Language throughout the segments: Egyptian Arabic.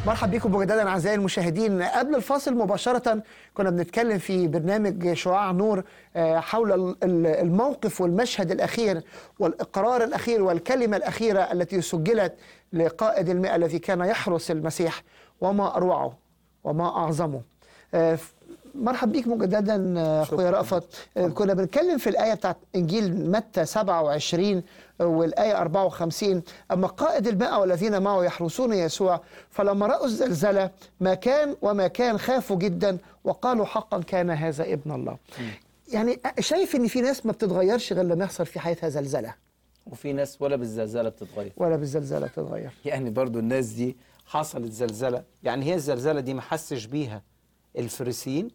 مرحب بكم مجددا اعزائي المشاهدين قبل الفاصل مباشره كنا بنتكلم في برنامج شعاع نور آه، حول ال- ال- الموقف والمشهد الاخير والاقرار الاخير والكلمه الاخيره التي سجلت لقائد المئه الذي كان يحرس المسيح وما اروعه وما اعظمه آه، ف- مرحب بيك مجددا آه، اخويا رأفت آه، كنا بنتكلم في الايه بتاعت انجيل متى 27 والايه 54 اما قائد المئة والذين معه يحرسون يسوع فلما راوا الزلزله ما كان وما كان خافوا جدا وقالوا حقا كان هذا ابن الله يعني شايف ان في ناس ما بتتغيرش غير لما يحصل في حياتها زلزله وفي ناس ولا بالزلزله بتتغير ولا بالزلزله تتغير يعني برضو الناس دي حصلت زلزله يعني هي الزلزله دي ما حسش بيها الفريسيين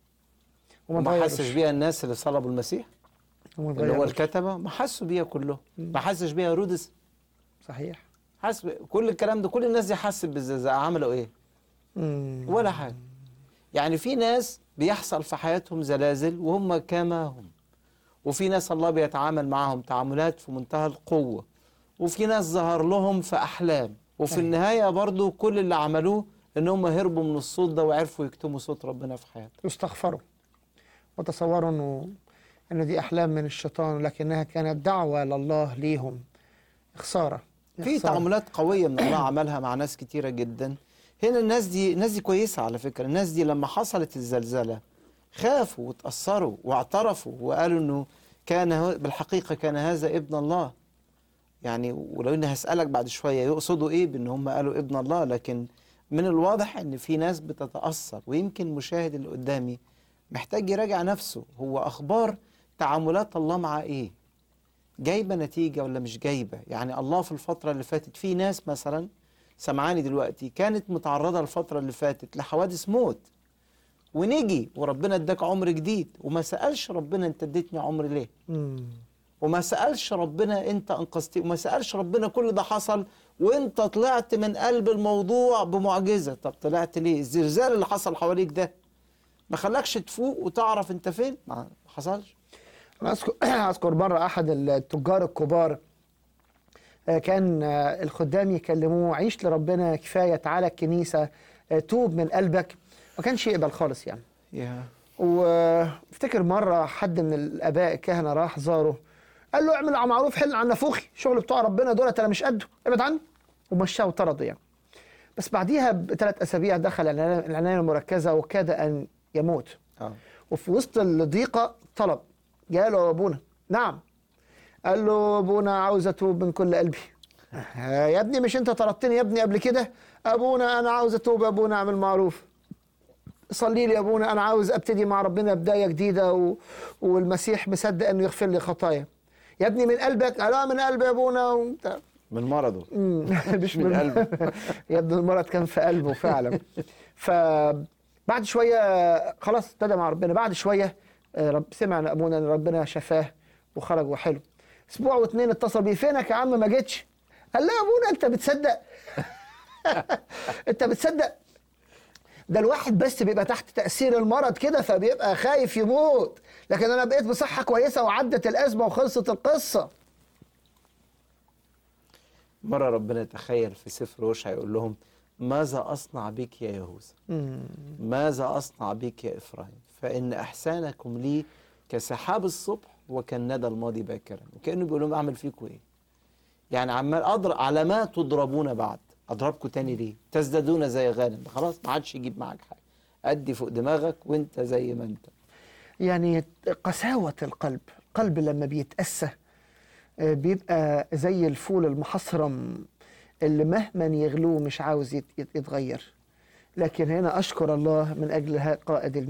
وما وما اتغيروش. حسش بيها الناس اللي صلبوا المسيح وما اللي هو اتغيروش. الكتبه ما حسوا بيها كلهم ما حسش بيها هيرودس صحيح حس ب- كل الكلام ده كل الناس دي حست بالزلزال عملوا ايه مم. ولا حاجه يعني في ناس بيحصل في حياتهم زلازل وهم كما هم وفي ناس الله بيتعامل معهم تعاملات في منتهى القوة وفي ناس ظهر لهم في أحلام وفي أيوة. النهاية برضو كل اللي عملوه إن هم هربوا من الصوت ده وعرفوا يكتموا صوت ربنا في حياتهم يستغفروا وتصوروا انه ان دي احلام من الشيطان لكنها كانت دعوه لله ليهم خساره في خسارة. تعاملات قوية من الله عملها مع ناس كتيرة جدا هنا الناس دي الناس دي كويسة على فكرة الناس دي لما حصلت الزلزلة خافوا وتأثروا واعترفوا وقالوا انه كان هو- بالحقيقة كان هذا ابن الله يعني ولو اني هسألك بعد شوية يقصدوا ايه بان هم قالوا ابن الله لكن من الواضح ان في ناس بتتأثر ويمكن المشاهد اللي قدامي محتاج يراجع نفسه هو اخبار تعاملات الله مع ايه جايبه نتيجه ولا مش جايبه يعني الله في الفتره اللي فاتت في ناس مثلا سمعاني دلوقتي كانت متعرضه الفتره اللي فاتت لحوادث موت ونجي وربنا اداك عمر جديد وما سالش ربنا انت اديتني عمر ليه مم. وما سالش ربنا انت انقذتني وما سالش ربنا كل ده حصل وانت طلعت من قلب الموضوع بمعجزه طب طلعت ليه الزلزال اللي حصل حواليك ده ما خلاكش تفوق وتعرف انت فين ما حصلش أنا أذكر أذكر مرة أحد التجار الكبار آه، كان آه، الخدام يكلموه عيش لربنا كفاية تعالى الكنيسة آه، توب من قلبك ما كانش يقبل خالص يعني يا وافتكر مرة حد من الآباء الكهنة راح زاره قال له اعمل معروف حل عن نافوخي شغل بتوع ربنا دولت أنا مش قده ابعد عني ومشاه وطرده يعني بس بعديها بثلاث أسابيع دخل العناية العناية المركزة وكاد أن يموت اه وفي وسط الضيقة طلب جاله يا ابونا نعم قال له ابونا عاوز اتوب من كل قلبي آه، يا ابني مش انت طردتني يا ابني قبل كده ابونا انا عاوز اتوب يا ابونا اعمل معروف صلي لي يا ابونا انا عاوز ابتدي مع ربنا بدايه جديده و... والمسيح مصدق انه يغفر لي خطايا يا ابني من قلبك قال اه من قلبي يا ابونا وبتاع. من مرضه مم. مش من قلبه. يبدو المرض كان في قلبه فعلا فبعد شويه خلاص ابتدى مع ربنا بعد شويه آه، رب سمع ان ابونا ان ربنا شفاه وخرج وحلو اسبوع واثنين اتصل بيه فينك يا عم ما جيتش قال لا يا ابونا انت بتصدق انت بتصدق ده الواحد بس بيبقى تحت تأثير المرض كده فبيبقى خايف يموت لكن أنا بقيت بصحة كويسة وعدت الأزمة وخلصت القصة مرة ربنا يتخيل في سفر وشع يقول لهم ماذا أصنع بك يا يهوذا ماذا أصنع بك يا إفرايم فإن إحسانكم لي كسحاب الصبح وكالندى الماضي باكرا وكأنه بيقول لهم أعمل فيكم إيه يعني عمال أضرب على ما تضربون بعد أضربكم تاني ليه تزدادون زي غانم خلاص ما عادش يجيب معاك حاجة أدي فوق دماغك وأنت زي ما أنت يعني قساوة القلب القلب لما بيتأسى آه، بيبقى زي الفول المحصرم اللي مهما يغلوه مش عاوز يت- يت- يتغير لكن هنا أشكر الله من أجل ها- قائد